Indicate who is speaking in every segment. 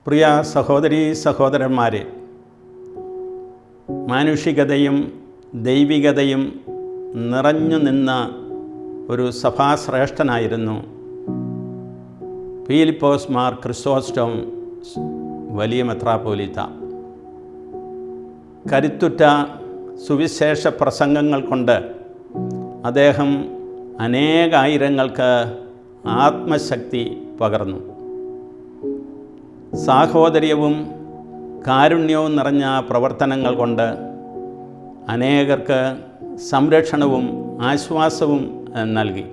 Speaker 1: പ്രിയ സഹോദരീ സഹോദരന്മാരെ മാനുഷികതയും ദൈവികതയും നിറഞ്ഞു നിന്ന ഒരു സഭാശ്രേഷ്ഠനായിരുന്നു പീലിപ്പോസ് മാർ ക്രിസോസ്റ്റം വലിയ മെത്രാപ്പോലിത്ത കരുത്തുറ്റ സുവിശേഷ പ്രസംഗങ്ങൾ കൊണ്ട് അദ്ദേഹം അനേകായിരങ്ങൾക്ക് ആത്മശക്തി പകർന്നു സാഹോദര്യവും കാരുണ്യവും നിറഞ്ഞ പ്രവർത്തനങ്ങൾ കൊണ്ട് അനേകർക്ക് സംരക്ഷണവും ആശ്വാസവും ഏഹ്, നൽകി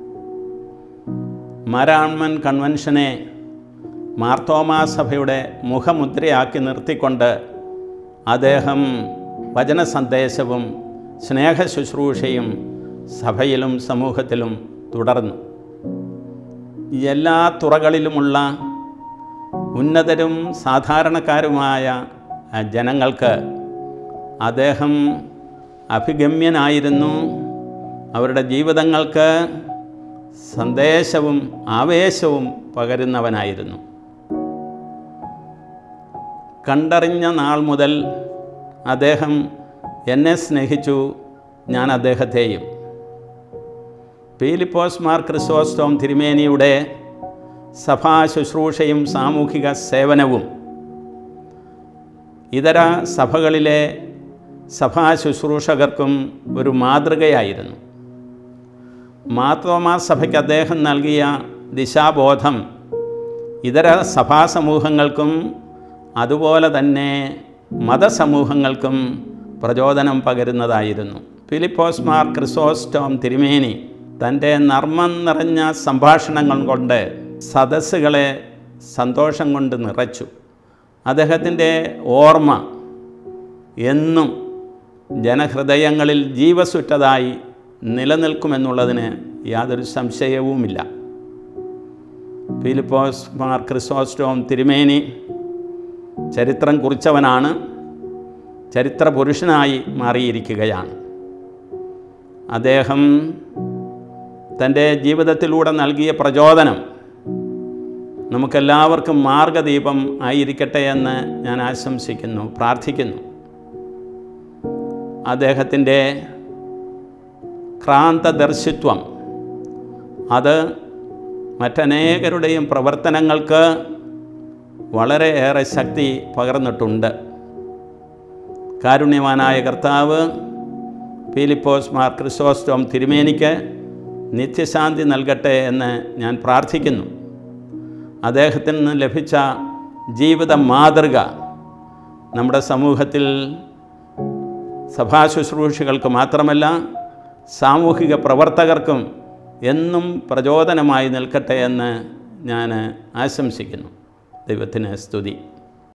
Speaker 1: മരാൺമൻ കൺവെൻഷനെ മാർത്തോമാ സഭയുടെ മുഖമുദ്രയാക്കി നിർത്തിക്കൊണ്ട് അദ്ദേഹം വചന സന്ദേശവും സ്നേഹ ശുശ്രൂഷയും സഭയിലും സമൂഹത്തിലും തുടർന്നു എല്ലാ തുറകളിലുമുള്ള ഉന്നതരും സാധാരണക്കാരുമായ ആ, ജനങ്ങൾക്ക് അദ്ദേഹം അഭിഗമ്യനായിരുന്നു അവരുടെ ജീവിതങ്ങൾക്ക് സന്ദേശവും ആവേശവും പകരുന്നവനായിരുന്നു കണ്ടറിഞ്ഞ നാൾ മുതൽ അദ്ദേഹം എന്നെ സ്നേഹിച്ചു ഞാൻ അദ്ദേഹത്തെയും പീലിപ്പോസ് മാർ ക്രിസോസ്റ്റോം തിരുമേനിയുടെ സഭാ ശുശ്രൂഷയും സാമൂഹിക സേവനവും ഇതര സഭകളിലെ സഭാ ശുശ്രൂഷകർക്കും ഒരു മാതൃകയായിരുന്നു മാത്തോമാ സഭയ്ക്ക് അദ്ദേഹം നൽകിയ ദിശാബോധം ഇതര സഭാസമൂഹങ്ങൾക്കും അതുപോലെ തന്നെ മതസമൂഹങ്ങൾക്കും പ്രചോദനം പകരുന്നതായിരുന്നു ഫിലിപ്പോസ് മാർ ക്രിസോസ്റ്റോം തിരുമേനി തൻ്റെ നർമ്മം നിറഞ്ഞ സംഭാഷണങ്ങൾ കൊണ്ട് സദസ്സുകളെ സന്തോഷം കൊണ്ട് നിറച്ചു അദ്ദേഹത്തിൻ്റെ ഓർമ്മ എന്നും ജനഹൃദയങ്ങളിൽ ജീവസുറ്റതായി നിലനിൽക്കുമെന്നുള്ളതിന് യാതൊരു സംശയവുമില്ല ഫിലിപ്പോസ് മാർ ക്രിസോസ്റ്റോം തിരുമേനി ചരിത്രം കുറിച്ചവനാണ് ചരിത്ര പുരുഷനായി മാറിയിരിക്കുകയാണ് അദ്ദേഹം തൻ്റെ ജീവിതത്തിലൂടെ നൽകിയ പ്രചോദനം നമുക്കെല്ലാവർക്കും മാർഗദീപം ആയിരിക്കട്ടെ എന്ന് ഞാൻ ആശംസിക്കുന്നു പ്രാർത്ഥിക്കുന്നു അദ്ദേഹത്തിൻ്റെ ക്രാന്തദർശിത്വം അത് മറ്റനേകരുടെയും പ്രവർത്തനങ്ങൾക്ക് വളരെയേറെ ശക്തി പകർന്നിട്ടുണ്ട് കാരുണ്യവാനായ കർത്താവ് ഫിലിപ്പോസ് മാർ ക്രിസോസ്റ്റോം തിരുമേനിക്ക് നിത്യശാന്തി നൽകട്ടെ എന്ന് ഞാൻ പ്രാർത്ഥിക്കുന്നു അദ്ദേഹത്തിൽ നിന്ന് ലഭിച്ച ജീവിത മാതൃക നമ്മുടെ സമൂഹത്തിൽ സഭാശുശ്രൂഷകൾക്ക് മാത്രമല്ല സാമൂഹിക പ്രവർത്തകർക്കും എന്നും പ്രചോദനമായി നിൽക്കട്ടെ എന്ന് ഞാൻ ആശംസിക്കുന്നു ദൈവത്തിന് സ്തുതി